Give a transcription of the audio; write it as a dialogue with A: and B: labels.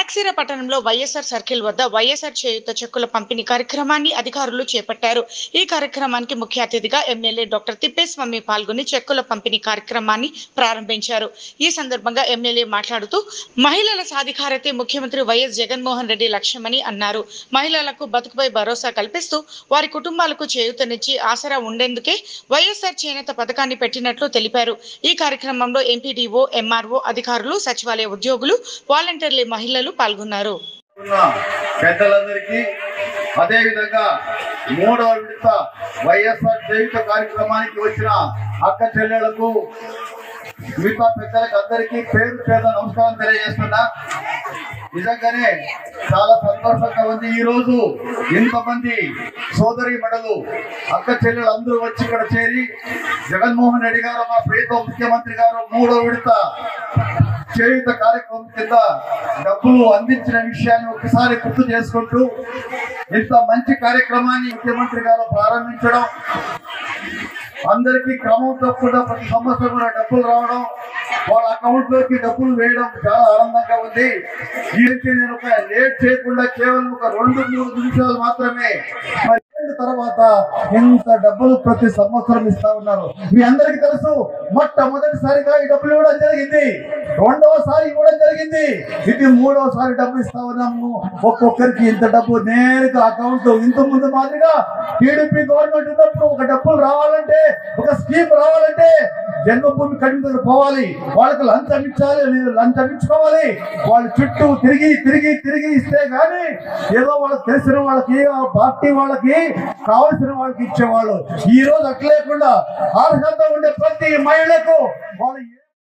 A: మడక్సిర పట్టణంలో వైఎస్ఆర్ సర్కిల్ వద్ద వైఎస్ఆర్ చేయుత చెక్కుల పంపిణీ కార్యక్రమాన్ని అధికారులు చేపట్టారు ఈ కార్యక్రమానికి ముఖ్య అతిథిగా ఎమ్మెల్యే డాక్టర్ తిప్పేస్వామి పాల్గొని చెక్కుల పంపిణీ కార్యక్రమాన్ని ప్రారంభించారు ఈ సందర్భంగా ఎమ్మెల్యే మాట్లాడుతూ మహిళల సాధికారతే ముఖ్యమంత్రి వైఎస్ జగన్మోహన్ రెడ్డి లక్ష్యమని అన్నారు మహిళలకు బతుకుపై భరోసా కల్పిస్తూ వారి కుటుంబాలకు చేయూతనిచ్చి ఆసరా ఉండేందుకే వైఎస్ఆర్ చేనేత పథకాన్ని పెట్టినట్లు తెలిపారు ఈ కార్యక్రమంలో ఎంపీడీఓ ఎంఆర్ఓ అధికారులు సచివాలయ ఉద్యోగులు వాలంటీర్లు మహిళలు పాల్గొన్నారు
B: ఉన్న పెద్దలందరికీ అదేవిధంగా మూడవ విడత వైఎస్ఆర్ జైవిక కార్యక్రమానికి వచ్చిన అక్క చెల్లెలకు మిగతా పెద్దలకు అందరికీ పేరు పేద నమస్కారం తెలియజేస్తున్నా నిజంగానే చాలా సంతోషంగా ఉంది ఈ రోజు ఇంతమంది సోదరి మడలు అక్క చెల్లెలు అందరూ వచ్చి ఇక్కడ చేరి జగన్మోహన్ రెడ్డి గారు మా ప్రియత ముఖ్యమంత్రి గారు మూడో విడత చేయుత కార్యక్రమం కింద డబ్బులు అందించిన విషయాన్ని ఒకసారి గుర్తు చేసుకుంటూ ఇంత మంచి కార్యక్రమాన్ని ముఖ్యమంత్రి గారు ప్రారంభించడం అందరికీ క్రమం తప్పకుండా ప్రతి సంవత్సరం కూడా డబ్బులు రావడం వాళ్ళ అకౌంట్ లోకి డబ్బులు వేయడం చాలా ఆనందంగా ఉంది దీనికి నేను ఒక లేట్ చేయకుండా కేవలం ఒక రెండు మూడు నిమిషాలు మాత్రమే మరి ఏళ్ళ తర్వాత ఇంత డబ్బులు ప్రతి సంవత్సరం ఇస్తా ఉన్నారు మీ అందరికీ తెలుసు మొట్టమొదటిసారిగా ఈ డబ్బులు ఇవ్వడం జరిగింది రెండవసారి ఇవ్వడం జరిగింది ఇది మూడవసారి డబ్బు ఇస్తా ఉన్నాము ఒక్కొక్కరికి ఇంత డబ్బు నేరుగా అకౌంట్ ఇంత ముందు మాదిరిగా టీడీపీ గవర్నమెంట్ ఉన్నప్పుడు ఒక డబ్బులు రావాలంటే ఒక స్కీమ్ రావాలంటే జన్మభూమి కడిగి దగ్గర పోవాలి వాళ్ళకి లంచం ఇచ్చాలి లేదు లంచం ఇచ్చుకోవాలి వాళ్ళ చుట్టూ తిరిగి తిరిగి తిరిగి ఇస్తే గానీ ఏదో వాళ్ళకి తెలిసిన వాళ్ళకి ఆ పార్టీ వాళ్ళకి కావలసిన వాళ్ళకి ఇచ్చేవాళ్ళు ఈ రోజు అట్లేకుండా అర్హత ఉండే ప్రతి మహిళకు వాళ్ళు